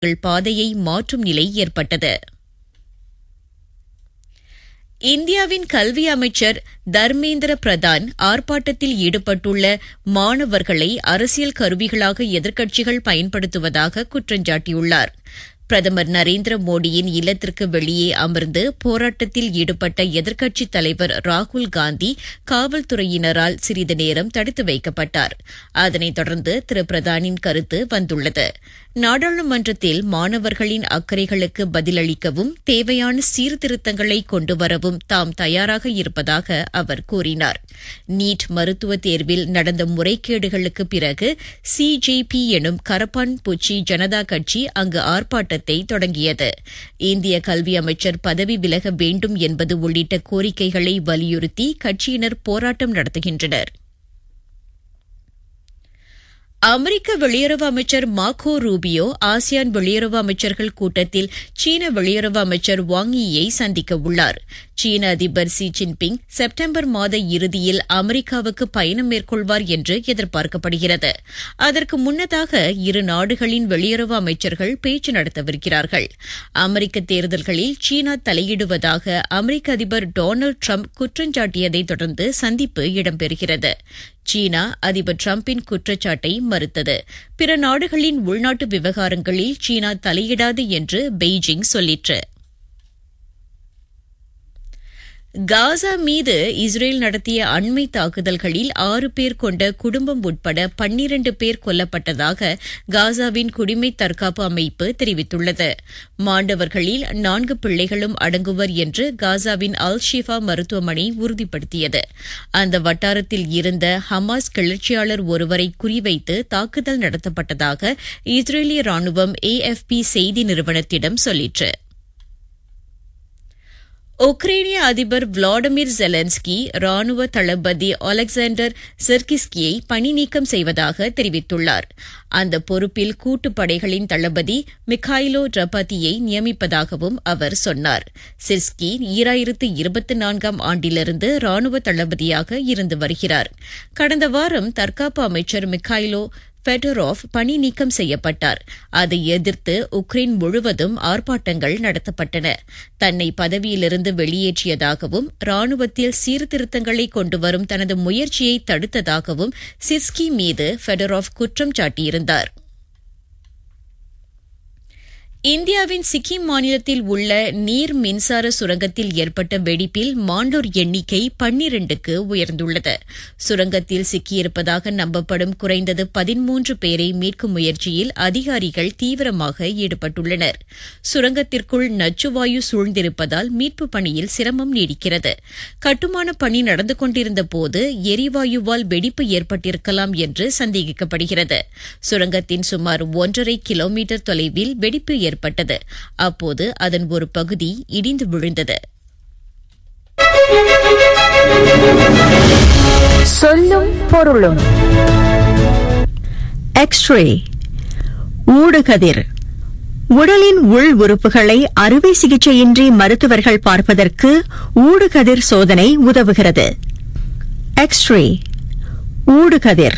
பாதையை மாற்றும் நிலை ஏற்பட்டது இந்தியாவின் கல்வி அமைச்சர் தர்மேந்திர பிரதான் ஆர்ப்பாட்டத்தில் ஈடுபட்டுள்ள மாணவர்களை அரசியல் கருவிகளாக எதிர்க்கட்சிகள் பயன்படுத்துவதாக குற்றஞ்சாட்டியுள்ளார் பிரதமர் நரேந்திர மோடியின் இல்லத்திற்கு வெளியே அமர்ந்து போராட்டத்தில் ஈடுபட்ட எதிர்க்கட்சித் தலைவர் ராகுல் காந்தி காவல்துறையினரால் சிறிது நேரம் தடுத்து வைக்கப்பட்டார் அதனைத் தொடர்ந்து திரு பிரதானின் கருத்து வந்துள்ளது நாடாளுமன்றத்தில் மாணவர்களின் அக்கறைகளுக்கு பதிலளிக்கவும் தேவையான சீர்திருத்தங்களை கொண்டுவரவும் தாம் தயாராக இருப்பதாக அவர் கூறினார் நீட் மருத்துவ தேர்வில் நடந்த முறைகேடுகளுக்கு பிறகு சிஜேபி எனும் கரப்பான் பூச்சி ஜனதா கட்சி அங்கு ஆர்ப்பாட்டத்தை தொடங்கியது இந்திய கல்வி அமைச்சர் பதவி விலக வேண்டும் என்பது உள்ளிட்ட கோரிக்கைகளை வலியுறுத்தி கட்சியினர் போராட்டம் நடத்துகின்றனர் அமெரிக்க வெளியுறவு அமைச்சர் மார்கோ ரூபியோ ஆசியான் வெளியுறவு அமைச்சர்கள் கூட்டத்தில் சீன வெளியுறவு அமைச்சர் வாங் யியை சந்திக்க உள்ளார் சீன அதிபர் ஷி ஜின்பிங் செப்டம்பர் மாத இறுதியில் அமெரிக்காவுக்கு பயணம் மேற்கொள்வார் என்று எதிர்பார்க்கப்படுகிறது அதற்கு முன்னதாக இரு நாடுகளின் வெளியுறவு அமைச்சர்கள் பேச்சு நடத்தவிருக்கிறார்கள் அமெரிக்க தேர்தல்களில் சீனா தலையிடுவதாக அமெரிக்க அதிபர் டொனால்டு ட்ரம்ப் குற்றஞ்சாட்டியதைத் தொடர்ந்து சந்திப்பு இடம்பெறுகிறது சீனா அதிபர் டிரம்பின் குற்றச்சாட்டை மறுத்தது பிற நாடுகளின் உள்நாட்டு விவகாரங்களில் சீனா தலையிடாது என்று பெய்ஜிங் சொல்லிற்று காசா மீது இஸ்ரேல் நடத்திய அண்மை தாக்குதல்களில் ஆறு பேர் கொண்ட குடும்பம் உட்பட பன்னிரண்டு பேர் கொல்லப்பட்டதாக காசாவின் குடிமை தற்காப்பு அமைப்பு தெரிவித்துள்ளது மாண்டவர்களில் நான்கு பிள்ளைகளும் அடங்குவர் என்று காசாவின் அல் ஷிஃபா மருத்துவமனை உறுதிப்படுத்தியது அந்த வட்டாரத்தில் இருந்த ஹமாஸ் கிளர்ச்சியாளர் ஒருவரை குறிவைத்து தாக்குதல் நடத்தப்பட்டதாக இஸ்ரேலிய ராணுவம் ஏஎஃப்பி செய்தி நிறுவனத்திடம் சொல்லிற்று உக்ரைனிய அதிபர் விளாடிமிர் ஜெலன்ஸ்கி ராணுவ தளபதி அலெக்சாண்டர் செர்கிஸ்கியை பணி நீக்கம் செய்வதாக தெரிவித்துள்ளார் அந்த பொறுப்பில் கூட்டுப்படைகளின் தளபதி மிகாயிலோ ட்ரபதியை நியமிப்பதாகவும் அவர் சொன்னார் சிர்ஸ்கி ஈராயிரத்து இருபத்தி நான்காம் ஆண்டிலிருந்து ராணுவ தளபதியாக இருந்து வருகிறார் கடந்த வாரம் தற்காப்பு அமைச்சர் மிகாயிலோ ஃபெடரோவ் பணி நீக்கம் செய்யப்பட்டார் அதை எதிர்த்து உக்ரைன் முழுவதும் ஆர்ப்பாட்டங்கள் நடத்தப்பட்டன தன்னை பதவியிலிருந்து வெளியேற்றியதாகவும் ராணுவத்தில் சீர்திருத்தங்களை கொண்டுவரும் தனது முயற்சியை தடுத்ததாகவும் சிஸ்கி மீது ஃபெடரோவ் குற்றம் சாட்டியிருந்தார் இந்தியாவின் சிக்கிம் மாநிலத்தில் உள்ள நீர் மின்சார சுரங்கத்தில் ஏற்பட்ட வெடிப்பில் மாண்டோர் எண்ணிக்கை பன்னிரண்டுக்கு உயர்ந்துள்ளது சுரங்கத்தில் சிக்கியிருப்பதாக நம்பப்படும் குறைந்தது பதிமூன்று பேரை மீட்கும் முயற்சியில் அதிகாரிகள் தீவிரமாக ஈடுபட்டுள்ளனர் சுரங்கத்திற்குள் நச்சுவாயு சூழ்ந்திருப்பதால் மீட்பு பணியில் சிரமம் நீடிக்கிறது கட்டுமான பணி நடந்து கொண்டிருந்த போது எரிவாயுவால் வெடிப்பு ஏற்பட்டிருக்கலாம் என்று சந்தேகிக்கப்படுகிறது சுரங்கத்தின் சுமார் ஒன்றரை கிலோமீட்டர் தொலைவில் வெடிப்பு ஏற்பட்டது அப்போது அதன் ஒரு பகுதி இடிந்து விழுந்தது சொல்லும் பொருளும் எக்ஸ்ரே ஊடுகதிர் உடலின் உள் உறுப்புகளை அறுவை சிகிச்சையின்றி மருத்துவர்கள் பார்ப்பதற்கு ஊடுகதிர் சோதனை உதவுகிறது எக்ஸ்ரே ஊடுகதிர்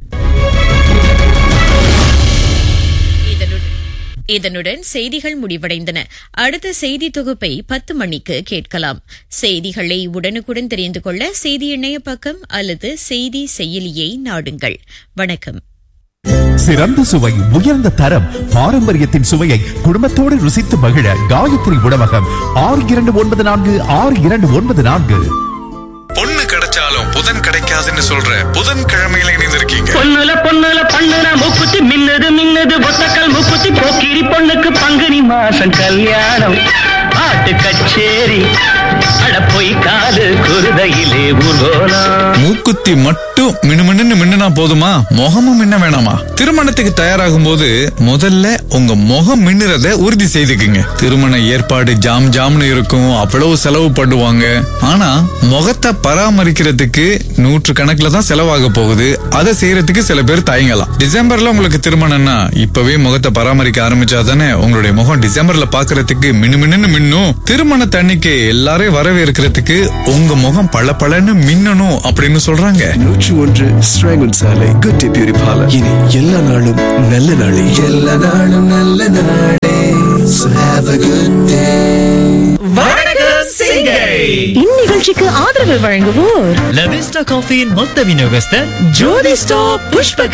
இதனுடன் இதனுடன் செய்திகள் முடிவடைந்தன அடுத்த செய்தி தொகுப்பை பத்து மணிக்கு கேட்கலாம் செய்திகளை உடனுக்குடன் தெரிந்து கொள்ள செய்தி இணைய பக்கம் அல்லது செய்தி செயலியை நாடுங்கள் வணக்கம் சிறந்த சுவை உயர்ந்த தரம் பாரம்பரியத்தின் சுவையை குடும்பத்தோடு ருசித்து மகிழ காயத்ரி உணவகம் ஆறு இரண்டு ஒன்பது நான்கு ஆறு இரண்டு ஒன்பது நான்கு பொண்ணு கிடைச்சாலும் புதன் கிடைக்காதுன்னு சொல்ற புதன் கிழமையில இணைந்திருக்கீங்க பொண்ணுல பொண்ணுல பண்ணுன மூக்குத்தி மின்னுது மின்னுது ஒத்தக்கல் மூக்குத்தி போக்கிரி பொண்ணுக்கு பங்குனி மாசம் கல்யாணம் பாட்டு கச்சேரி அட போய் காது குருதையிலே ஊர்வலம் மூக்குத்தி மட்டும் மினுமின்னு மின்னுனா போதுமா முகமும் மின்ன வேணாமா திருமணத்துக்கு தயாராகும் போது முதல்ல உங்க முகம் மின்னுறத உறுதி செய்துக்குங்க திருமண ஏற்பாடு ஜாம் ஜாம்னு இருக்கும் அவ்வளவு செலவு பண்ணுவாங்க ஆனா முகத்தை பராமரிக்கிறதுக்கு நூற்று கணக்குல தான் செலவாக போகுது அதை செய்யறதுக்கு சில பேர் தயங்கலாம் டிசம்பர்ல உங்களுக்கு திருமணம்னா இப்பவே முகத்தை பராமரிக்க ஆரம்பிச்சா தானே உங்களுடைய முகம் டிசம்பர்ல பாக்குறதுக்கு மினுமின்னு மின்னும் செய்யணும் திருமண தண்ணிக்கு எல்லாரையும் வரவேற்கிறதுக்கு உங்க முகம் பளபளன்னு மின்னணும் அப்படின்னு சொல்றாங்க நூற்று ஒன்று ஸ்ராங்கன் சாலை குட் டே பியூரி பார்லர் இனி எல்லா நாளும் நல்ல நாளே எல்லா நாளும் நல்ல நாளே So have a good இந்நிகழ்ச்சிக்கு ஆதரவு வழங்குவோர் லவிஸ்டா காஃபியின் மொத்த விநியோகஸ்தர் ஜோதி ஸ்டாப் புஷ்ப